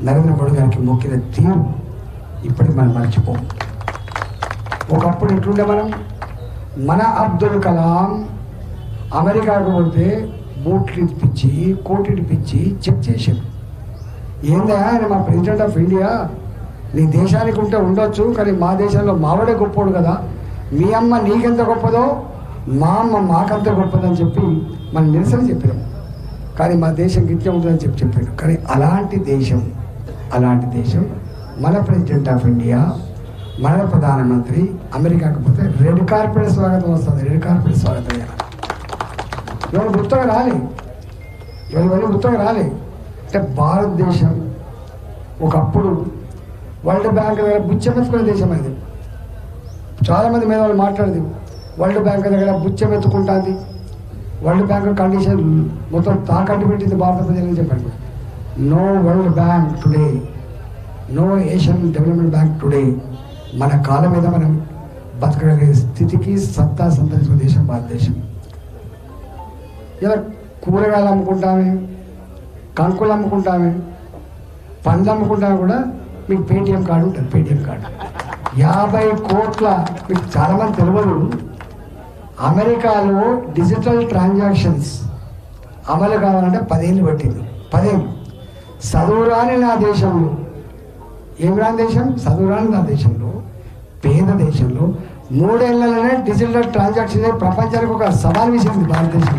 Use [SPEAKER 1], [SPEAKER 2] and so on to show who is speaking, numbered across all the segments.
[SPEAKER 1] నరేంద్ర మోడీ గారికి మొక్కిన తీరు ఇప్పటికి మనం మర్చిపోం ఒకప్పుడు ఎట్లుండే మనం మన అబ్దుల్ కలాం అమెరికాకు పోతే బూట్లు ఇప్పించి కోటి ఇప్పించి చెక్ చేశాడు ఏందా ఆయన మా ప్రెసిడెంట్ ఆఫ్ ఇండియా నీ దేశానికి ఉంటే ఉండొచ్చు కానీ మా దేశంలో మావాడే గొప్పోడు కదా మీ అమ్మ నీకెంత గొప్పదో మా అమ్మ మాకంత గొప్పదని చెప్పి మనం నిరసన చెప్పినాం కానీ మా దేశం గిట్టే ఉంటుందని చెప్పి చెప్పాడు కానీ అలాంటి దేశం అలాంటి దేశం మన ప్రెసిడెంట్ ఆఫ్ ఇండియా మన ప్రధానమంత్రి అమెరికాకు పోతే రెడ్ కార్పెట్ స్వాగతం వస్తుంది రెడ్ కార్పెట్ స్వాగతం ఇవ్వాలి. ఇవాళ గుర్తుగా రాలే ఇవాళ ఇవన్నీ గుర్తుగా రాలే అంటే భారతదేశం ఒకప్పుడు వరల్డ్ బ్యాంక్ దగ్గర బుచ్చెమెత్తుకునే దేశం అది చాలామంది మీద వాళ్ళు మాట్లాడదు వరల్డ్ బ్యాంక్ దగ్గర బుచ్చెమెత్తుకుంటుంది వరల్డ్ బ్యాంక్ కండిషన్ మొత్తం తాకట్టు పెట్టింది భారత ప్రజలని చెప్పండి no World Bank today no Asian Development Bank today మన కాళ్ళ మీద మనం బతకగలిగే స్థితికి సత్తా సంతరించిన దేశం భారతదేశం ఇలా కూరగాయలు అమ్ముకుంటామే కంకులు అమ్ముకుంటామే పండ్లు అమ్ముకుంటామే కూడా మీకు పేటిఎం కార్డు ఉంటుంది పేటిఎం కార్డు యాభై కోట్ల మీకు చాలామంది తెలియదు అమెరికాలో డిజిటల్ ట్రాన్సాక్షన్స్ అమలు కావాలంటే పదేళ్ళు పట్టింది పదేళ్ళు చదువురాని నా దేశంలో ఏం రాని దేశం చదువురాని నా దేశంలో పేద దేశంలో మూడేళ్లలోనే డిజిటల్ ట్రాన్సాక్షన్ అయి ప్రపంచానికి ఒక సవాల్ విసిరింది భారతదేశం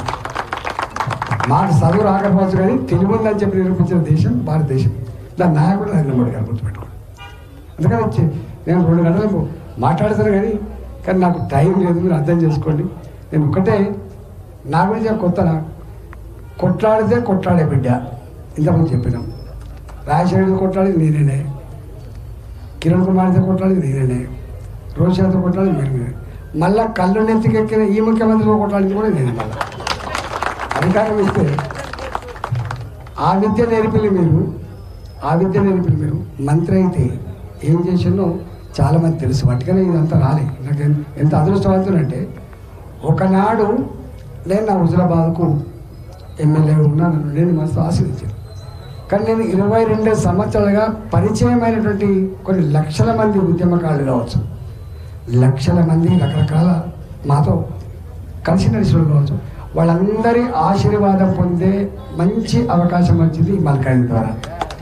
[SPEAKER 1] మాకు చదువు రాకపోవచ్చు కానీ తెలుగు ఉందని చెప్పి నిరూపించిన దేశం భారతదేశం దాని నాయకుడు నరేంద్ర మోడీ గారు గుర్తుపెట్టుకోండి అందుకని వచ్చి నేను రెండు గంటలకు మాట్లాడతాను కానీ కానీ నాకు టైం లేదు మీరు అర్థం చేసుకోండి నేను ఒకటే నా గురించి కొత్త నా కొట్లాడితే కొట్లాడే బిడ్డ ఇంతకుముందు చెప్పినాం రాజశేఖర్ కొట్లాడేది నేనే కిరణ్ కుమార్తో కొట్లాడేది నేనే రోషాతో కొట్లాడేది నేనే మళ్ళా కళ్ళు నెత్తికెక్కిన ఈ ముఖ్యమంత్రితో కొట్లాడింది కూడా నేనే మళ్ళీ అధికారం ఇస్తే ఆ విద్య నేర్పిల్లి మీరు ఆ విద్య నేర్పిల్లి మీరు మంత్రి అయితే ఏం చేసిందో చాలా మంది తెలుసు వాటికనే ఇదంతా రాలే నాకు ఎన్- ఎంత అదృష్టవంతునంటే ఒకనాడు నేను నా హుజరాబాద్కు ఎమ్మెల్యే ఉన్నాను నేను మస్తు ఆశీర్వించాను కానీ నేను ఇరవై రెండు సంవత్సరాలుగా పరిచయమైనటువంటి కొన్ని లక్షల మంది ఉద్యమకారులు కావచ్చు లక్షల మంది రకరకాల మాతో కలిసి నడిచిన కావచ్చు వాళ్ళందరి ఆశీర్వాదం పొందే మంచి అవకాశం వచ్చింది ఈ మల్కాయి ద్వారా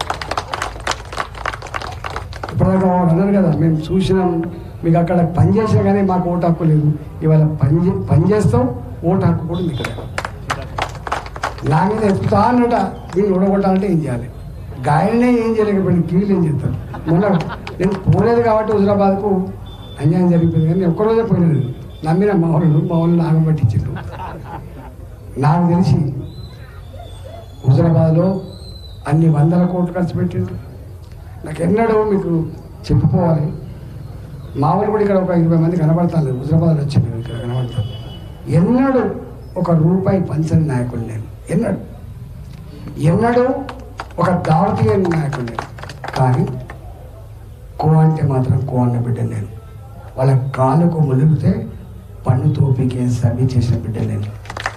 [SPEAKER 1] ఇప్పుడు వాళ్ళు అన్నారు కదా మేము చూసినాం మీకు అక్కడ పని చేసినా కానీ మాకు ఓటు హక్కు లేదు ఇవాళ పని చే- పని చేస్తాం ఓటు హక్కు కూడా మీకు లేదు నా మీద ఎత్తుతా అన్నట వీళ్ళు ఓడగొట్టాలంటే ఏం చేయాలి గాయలనే ఏం చేయలేకపోయింది కీళ్ళు ఏం చేస్తారు మొన్న నేను పోలేదు కాబట్టి హుజరాబాద్కు అన్యాయం జరిగిపోయింది కానీ నేను ఒక్కరోజే పోయినాను నమ్మిన మా వాళ్ళు మా వాళ్ళు నాగం పట్టించారు నాకు తెలిసి హుజరాబాద్లో అన్ని వందల కోట్లు ఖర్చు పెట్టిండ్రు నాకు ఎన్నడూ మీకు చెప్పుకోవాలి మా వాళ్ళు కూడా ఇక్కడ ఒక ఇరవై మంది కనబడతాను హుజరాబాద్ వచ్చింది ఇక్కడ కనబడతాను ఎన్నడూ ఒక రూపాయి పంచని నాయకుడు నేను ఎన్నడు ఎన్నడూ ఒక దావతీయ నాయకుడు నేను కానీ కో అంటే మాత్రం కో అన్న బిడ్డ నేను వాళ్ళ కాలుకు ములిగితే పన్ను తోపికే సభి చేసిన బిడ్డ నేను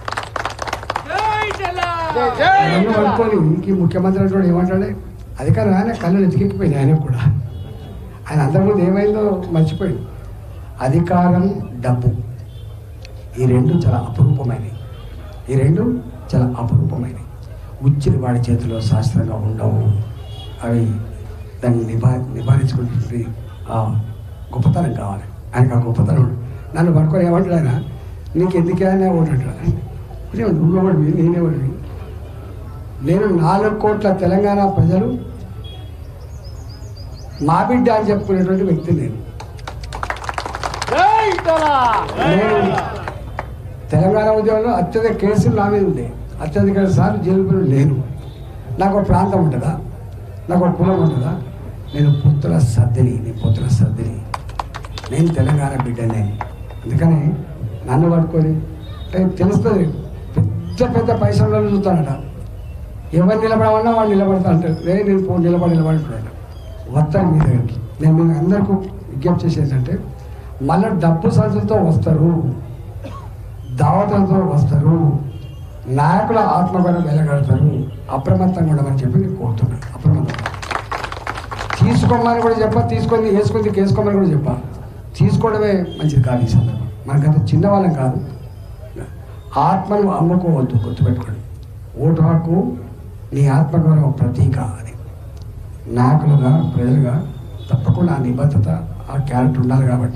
[SPEAKER 1] అవన్నీ పట్టుకొని ఈ ముఖ్యమంత్రి అంటే ఏమంటాడే అధికారం ఆయన కళ్ళు ఎతికెక్కిపోయింది ఆయన కూడా ఆయన అంతకుముందు ఏమైందో మర్చిపోయింది అధికారం డబ్బు ఈ రెండు చాలా అపురూపమైనవి ఈ రెండు చాలా అపురూపమైనవి ఉచ్చిరి వాడి చేతిలో శాస్త్రంగా ఉండవు అవి దాన్ని నిభా నివారించుకుంటుంది ఆ గొప్పతనం కావాలి ఆయనకు ఆ గొప్పతనం ఉండు. నన్ను పట్టుకొని ఏమంటాడు ఆయన నీకు ఎందుకైనా ఓటు అంటాడు నేను నువ్వెవడివి నేనెవడివి నేను నాలుగు కోట్ల తెలంగాణ ప్రజలు మా బిడ్డ అని చెప్పుకునేటువంటి వ్యక్తి నేను నేను తెలంగాణ ఉద్యమంలో అత్యధిక కేసులు నా మీద ఉండే అత్యధిక సార్లు జైలు లేను నాకు ఒక ప్రాంతం ఉంటుందా నాకు ఒక కులం ఉంటుందా నేను పుత్రుల సర్దిని నేను పుత్రుల సర్దిని నేను తెలంగాణ బిడ్డనే అందుకని నన్ను పట్టుకొని అంటే తెలుస్తుంది పెద్ద పెద్ద పైసలు చూస్తానట ఎవరు నిలబడమన్నా వాడు నిలబడతా అంటారు రే నేను పో నిలబడి నిలబడుతున్నాడు వస్తాను మీ దగ్గరికి నేను మీకు అందరికీ విజ్ఞప్తి చేసేది ఏంటంటే మళ్ళీ డబ్బు సంచులతో వస్తారు దావతలతో వస్తారు నాయకుల ఆత్మగౌరవం వెలగడతారు అప్రమత్తంగా ఉండమని చెప్పి నేను కోరుతున్నాను అప్రమత్తంగా తీసుకోమని కూడా చెప్పా తీసుకొని వేసుకొని వేసుకోమని కూడా చెప్పా తీసుకోవడమే మంచిది కాదు ఈ సందర్భం మనకంత చిన్నవాళ్ళం కాదు ఆత్మను అమ్ముకోవద్దు గుర్తుపెట్టుకోండి ఓటు హక్కు నీ ఆత్మగౌరవ ప్రతీక అది నాయకులుగా ప్రజలుగా తప్పకుండా ఆ నిబద్ధత ఆ క్యారెక్టర్ ఉండాలి కాబట్టి